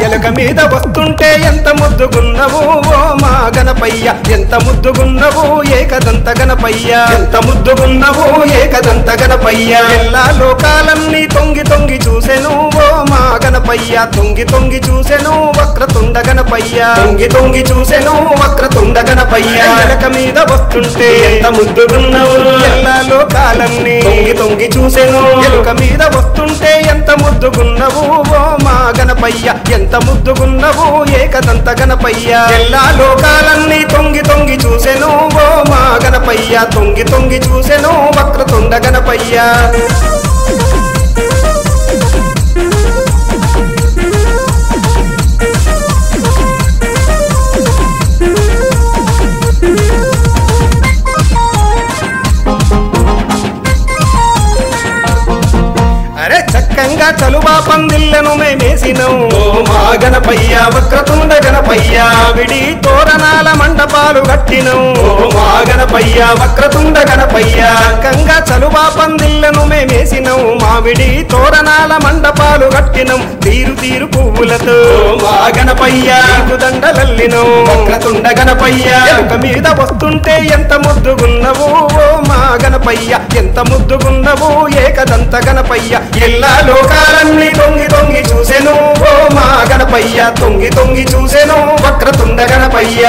ఎలుక మీద వస్తుంటే ఎంత ముద్దుగున్నవు ఓ మా గణపయ్య ఎంత ముద్దుగున్నవు ఏకదంత గణపయ్య ఎంత ముద్దుగున్నవు ఏకదంత గణపయ్య ఎల్లా లోకాలన్నీ తొంగి తొంగి చూసెను ఓ మా గణపయ్య తొంగి తొంగి చూసెను వక్రతుండ గణపయ్య తొంగి తొంగి చూసెను వక్రతుండ గణపయ్య ఎలక మీద వస్తుంటే ఎంత ముద్దుగున్నవు ఎల్లా లోకాలన్నీ తొంగి తొంగి చూసెను ఎలుక మీద వస్తుంటే ఎంత ముద్దుగున్నవు ఓ మా గణపయ్య ఎంత ముద్దుగున్నవు ఏకదంత గణపయ్య ఎల్లా లోకాలన్నీ తొంగి తొంగి చూసెను ఓ మా గణపయ్య తొంగి తొంగి చూసెను వక్రతుండ గణపయ్య అరే చక్కంగా చలువా పందిళ్ళను మేమేసినం ఓ మా గణపయ్య వక్రతుండ గణపయ్య విడి తోరణాల మండపాలు కట్టినం ఓ మా గణపయ్య వక్రతుండ గణపయ్య చక్కంగా చలువా పందిళ్ళను మేమేసినం మావిడి తోరణాల మండపాలు కట్టినం తీరు తీరు పువ్వులతో ఓ మా గణపయ్య నీకు దండలల్లినం వక్రతుండ గణపయ్య ఎలుక మీద వస్తుంటే ఎంత ముద్దుగున్నవు ఓ మా గణపయ్య ఎంత ముద్దుగున్నవు ఏకదంత గణపయ్య ఎల్లా లోకాలన్నీ తొంగి తొంగి చూసెను ఓ మా గణపయ్య తొంగి తొంగి చూసెను వక్రతుండ గణపయ్య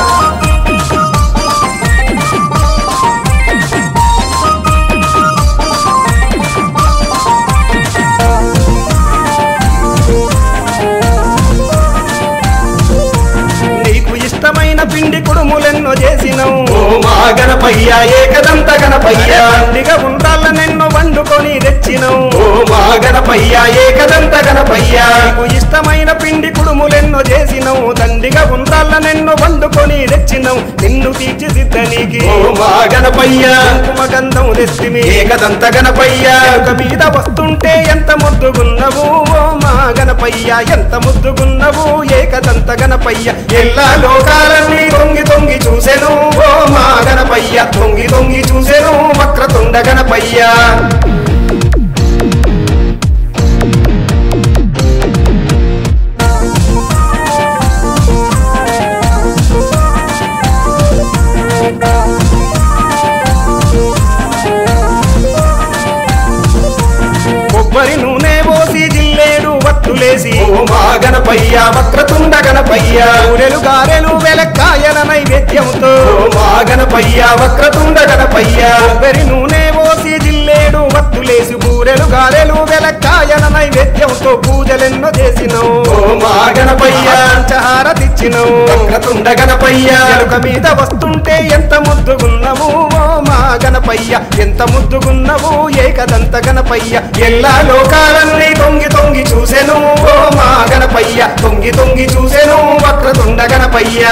నీకు ఇష్టమైన పిండి కుడుములెన్నో చేసినవు ఓ మా గణపయ్య ఏకదంత గణపయ్య పండిగా ఉండాలనెన్నో వండుకొని తెచ్చినవు ఓ మా గణపయ్య ఏకదంత గణపయ్య నీకు ఇష్టమైన పిండి కుడుములెన్నో చేసినవు దండిగా ఉండాలనెన్నో వండుకొని తెచ్చినవు నిన్ను తీర్చిదిద్దనికి ఓ మా గణపయ్య కుంకుమ గంధం తెస్తిమి ఏకదంత గణపయ్య ఎలుక మీద వస్తుంటే ఎంత ముద్దుగున్నవు ఓ మా గణపయ్య ఎంత ముద్దుగున్నవు ఏకదంత గణపయ్య ఎల్లా లోకాలన్నీ తొంగి తొంగి చూసెను ఓ మా గణపయ్య తొంగి తొంగి చూసెను వక్రతుండ గణపయ్య కొబ్బరి నూనె పోసి జిల్లేడు వత్తులేసి ఓ మా గణపయ్య వక్రతుండ గణపయ్య ఊరెలు గారెలు వెలక్కాయల నైవేద్యంతో ఓ మా గణపయ్య వక్రతుండ గణపయ్య కొబ్బరి నూనె పోసి జిల్లేడు వత్తులేసి బూరెలు గారెలు వెలక్కాయల నైవేద్యంతో పూజలెన్నో చేసినవు ఓ మా గణపయ్య పంచహారతిచ్చినవు వక్రతుండ గణపయ్య ఎలుక మీద వస్తుంటే ఎంత ముద్దుగున్నవు ఓ మా గణపయ్య ఎంత ముద్దుగున్నవు ఏకదంత గణపయ్య ఎల్లా లోకాలన్నీ తొంగి తొంగి చూసెను ఓ మా గణపయ్య తొంగి తొంగి చూసెను వక్రతుండ గణపయ్య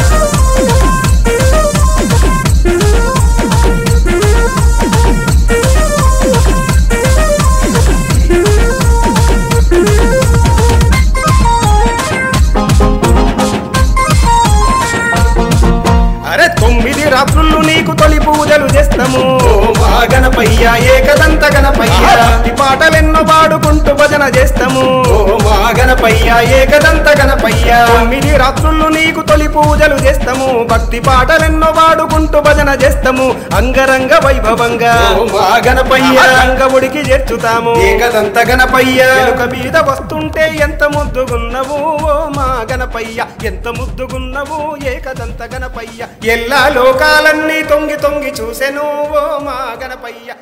అరే తొమ్మిది రాత్రులు నీకు తొలి పూజలు చేస్తాము ఓ మా గణపయ్య ఏకదంత గణపయ్య భక్తి పాటలెన్నో పాడుకుంటూ భజన చేస్తాము ఓ మా గణపయ్య ఏకదంత గణపయ్య తొమ్మిది రాత్రులు నీకు తొలి పూజలు చేస్తాము భక్తి పాటలెన్నో పాడుకుంటూ భజన చేస్తాము అంగరంగ వైభవంగా ఓ మా గణపయ్య రంగవుడికి చేర్చుతాము ఏకదంత గణపయ్య ఎలుక మీద వస్తుంటే ఎంత ముద్దుగున్నవు ఓ మా గణపయ్య ఎంత ముద్దుగున్నవు ఏకదంత గణపయ్య ఎల్లా లోకాలన్నీ తొంగి తొంగి చూసెను ఓ మా గణపయ్య